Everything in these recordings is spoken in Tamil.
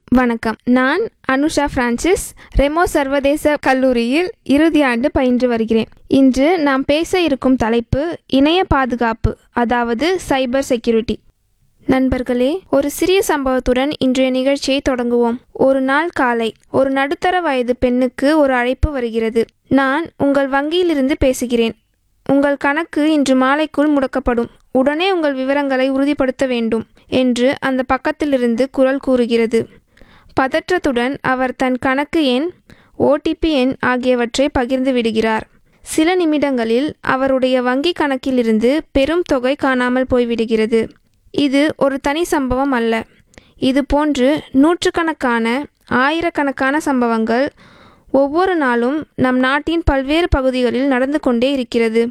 வணக்கம் நான் அனுஷா பிரான்சிஸ் ரெமோ சர்வதேச கல்லூரியில் இறுதி ஆண்டு பயின்று வருகிறேன் இன்று நாம் பேச இருக்கும் தலைப்பு இணைய பாதுகாப்பு அதாவது சைபர் செக்யூரிட்டி நண்பர்களே ஒரு சிறிய சம்பவத்துடன் இன்றைய நிகழ்ச்சியை தொடங்குவோம் ஒரு நாள் காலை ஒரு நடுத்தர வயது பெண்ணுக்கு ஒரு அழைப்பு வருகிறது நான் உங்கள் வங்கியிலிருந்து பேசுகிறேன் உங்கள் கணக்கு இன்று மாலைக்குள் முடக்கப்படும் உடனே உங்கள் விவரங்களை உறுதிப்படுத்த வேண்டும் என்று அந்த பக்கத்திலிருந்து குரல் கூறுகிறது பதற்றத்துடன் அவர் தன் கணக்கு எண் ஓடிபி எண் ஆகியவற்றை பகிர்ந்து விடுகிறார் சில நிமிடங்களில் அவருடைய வங்கி கணக்கிலிருந்து பெரும் தொகை காணாமல் போய்விடுகிறது இது ஒரு தனி சம்பவம் அல்ல இது போன்று நூற்றுக்கணக்கான ஆயிரக்கணக்கான சம்பவங்கள் ஒவ்வொரு நாளும் நம் நாட்டின் பல்வேறு பகுதிகளில் நடந்து கொண்டே இருக்கிறது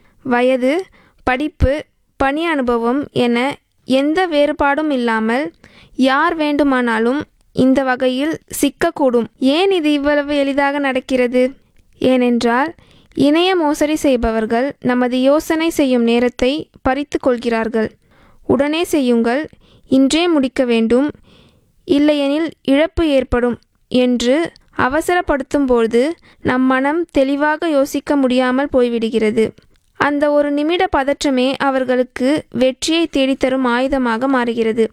வயது படிப்பு பணி அனுபவம் என எந்த வேறுபாடும் இல்லாமல் யார் வேண்டுமானாலும் இந்த வகையில் சிக்கக்கூடும் ஏன் இது இவ்வளவு எளிதாக நடக்கிறது ஏனென்றால் இணைய மோசடி செய்பவர்கள் நமது யோசனை செய்யும் நேரத்தை பறித்து கொள்கிறார்கள் உடனே செய்யுங்கள் இன்றே முடிக்க வேண்டும் இல்லையெனில் இழப்பு ஏற்படும் என்று அவசரப்படுத்தும்போது நம் மனம் தெளிவாக யோசிக்க முடியாமல் போய்விடுகிறது அந்த ஒரு நிமிட பதற்றமே அவர்களுக்கு வெற்றியை தேடித்தரும் ஆயுதமாக மாறுகிறது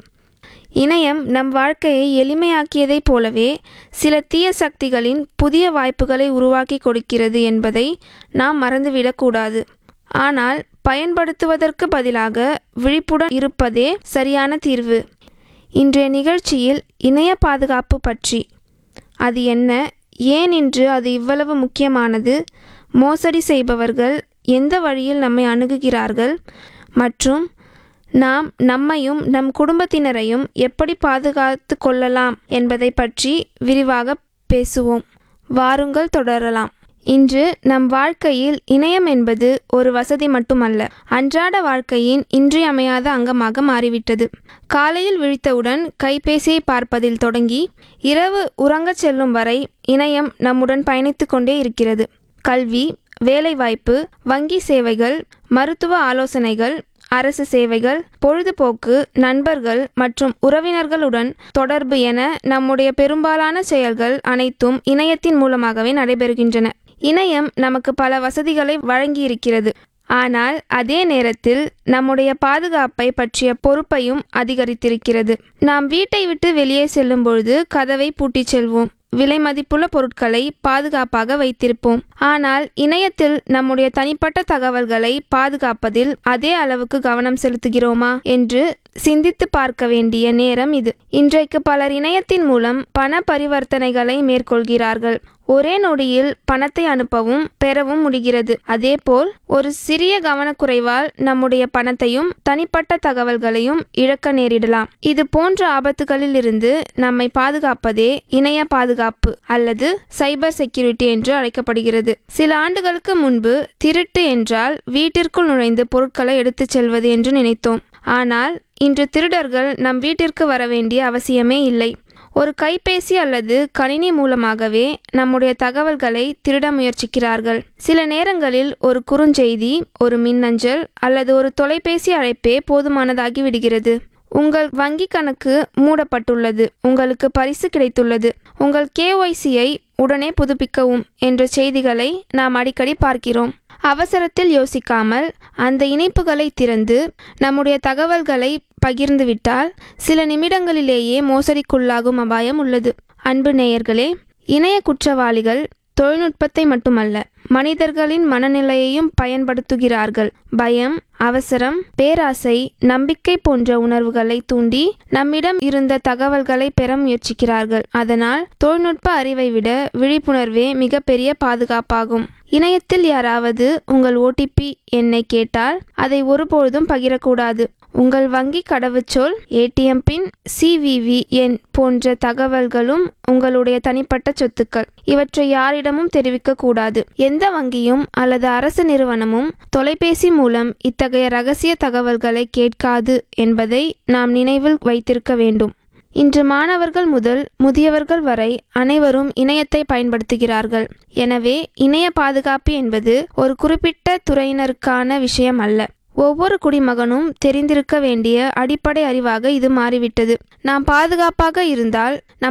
இணையம் நம் வாழ்க்கையை எளிமையாக்கியதைப் போலவே சில தீய சக்திகளின் புதிய வாய்ப்புகளை உருவாக்கி கொடுக்கிறது என்பதை நாம் மறந்துவிடக்கூடாது ஆனால் பயன்படுத்துவதற்கு பதிலாக விழிப்புடன் இருப்பதே சரியான தீர்வு இன்றைய நிகழ்ச்சியில் இணைய பாதுகாப்பு பற்றி அது என்ன ஏன் இன்று அது இவ்வளவு முக்கியமானது மோசடி செய்பவர்கள் எந்த வழியில் நம்மை அணுகுகிறார்கள் மற்றும் நாம் நம்மையும் நம் குடும்பத்தினரையும் எப்படி பாதுகாத்து கொள்ளலாம் என்பதை பற்றி விரிவாக பேசுவோம் வாருங்கள் தொடரலாம் இன்று நம் வாழ்க்கையில் இணையம் என்பது ஒரு வசதி மட்டுமல்ல அன்றாட வாழ்க்கையின் இன்றியமையாத அங்கமாக மாறிவிட்டது காலையில் விழித்தவுடன் கைபேசியை பார்ப்பதில் தொடங்கி இரவு உறங்கச் செல்லும் வரை இணையம் நம்முடன் பயணித்து கொண்டே இருக்கிறது கல்வி வேலைவாய்ப்பு வங்கி சேவைகள் மருத்துவ ஆலோசனைகள் அரசு சேவைகள் பொழுதுபோக்கு நண்பர்கள் மற்றும் உறவினர்களுடன் தொடர்பு என நம்முடைய பெரும்பாலான செயல்கள் அனைத்தும் இணையத்தின் மூலமாகவே நடைபெறுகின்றன இணையம் நமக்கு பல வசதிகளை வழங்கியிருக்கிறது ஆனால் அதே நேரத்தில் நம்முடைய பாதுகாப்பை பற்றிய பொறுப்பையும் அதிகரித்திருக்கிறது நாம் வீட்டை விட்டு வெளியே செல்லும் பொழுது கதவை பூட்டிச் செல்வோம் விலை மதிப்புள்ள பொருட்களை பாதுகாப்பாக வைத்திருப்போம் ஆனால் இணையத்தில் நம்முடைய தனிப்பட்ட தகவல்களை பாதுகாப்பதில் அதே அளவுக்கு கவனம் செலுத்துகிறோமா என்று சிந்தித்து பார்க்க வேண்டிய நேரம் இது இன்றைக்கு பலர் இணையத்தின் மூலம் பண பரிவர்த்தனைகளை மேற்கொள்கிறார்கள் ஒரே நொடியில் பணத்தை அனுப்பவும் பெறவும் முடிகிறது அதேபோல் ஒரு சிறிய கவனக்குறைவால் நம்முடைய பணத்தையும் தனிப்பட்ட தகவல்களையும் இழக்க நேரிடலாம் இது போன்ற ஆபத்துகளில் இருந்து நம்மை பாதுகாப்பதே இணைய பாதுகாப்பு அல்லது சைபர் செக்யூரிட்டி என்று அழைக்கப்படுகிறது சில ஆண்டுகளுக்கு முன்பு திருட்டு என்றால் வீட்டிற்குள் நுழைந்து பொருட்களை எடுத்துச் செல்வது என்று நினைத்தோம் ஆனால் இன்று திருடர்கள் நம் வீட்டிற்கு வர வேண்டிய அவசியமே இல்லை ஒரு கைபேசி அல்லது கணினி மூலமாகவே நம்முடைய தகவல்களை திருட முயற்சிக்கிறார்கள் சில நேரங்களில் ஒரு குறுஞ்செய்தி ஒரு மின்னஞ்சல் அல்லது ஒரு தொலைபேசி அழைப்பே போதுமானதாகி விடுகிறது உங்கள் வங்கி கணக்கு மூடப்பட்டுள்ளது உங்களுக்கு பரிசு கிடைத்துள்ளது உங்கள் கேஒய்சியை உடனே புதுப்பிக்கவும் என்ற செய்திகளை நாம் அடிக்கடி பார்க்கிறோம் அவசரத்தில் யோசிக்காமல் அந்த இணைப்புகளை திறந்து நம்முடைய தகவல்களை பகிர்ந்துவிட்டால் சில நிமிடங்களிலேயே மோசடிக்குள்ளாகும் அபாயம் உள்ளது அன்பு நேயர்களே இணைய குற்றவாளிகள் தொழில்நுட்பத்தை மட்டுமல்ல மனிதர்களின் மனநிலையையும் பயன்படுத்துகிறார்கள் பயம் அவசரம் பேராசை நம்பிக்கை போன்ற உணர்வுகளை தூண்டி நம்மிடம் இருந்த தகவல்களை பெற முயற்சிக்கிறார்கள் அதனால் தொழில்நுட்ப அறிவை விட விழிப்புணர்வே மிகப்பெரிய பாதுகாப்பாகும் இணையத்தில் யாராவது உங்கள் ஓடிபி எண்ணை கேட்டால் அதை ஒருபொழுதும் பகிரக்கூடாது உங்கள் வங்கி கடவுச்சொல் ஏடிஎம் பின் சிவிவி எண் போன்ற தகவல்களும் உங்களுடைய தனிப்பட்ட சொத்துக்கள் இவற்றை யாரிடமும் தெரிவிக்க கூடாது எந்த வங்கியும் அல்லது அரசு நிறுவனமும் தொலைபேசி மூலம் இத்தகைய ரகசிய தகவல்களை கேட்காது என்பதை நாம் நினைவில் வைத்திருக்க வேண்டும் இன்று மாணவர்கள் முதல் முதியவர்கள் வரை அனைவரும் இணையத்தை பயன்படுத்துகிறார்கள் எனவே இணைய பாதுகாப்பு என்பது ஒரு குறிப்பிட்ட துறையினருக்கான விஷயம் அல்ல ஒவ்வொரு குடிமகனும் தெரிந்திருக்க வேண்டிய அடிப்படை அறிவாக இது மாறிவிட்டது நாம் பாதுகாப்பாக இருந்தால் நம்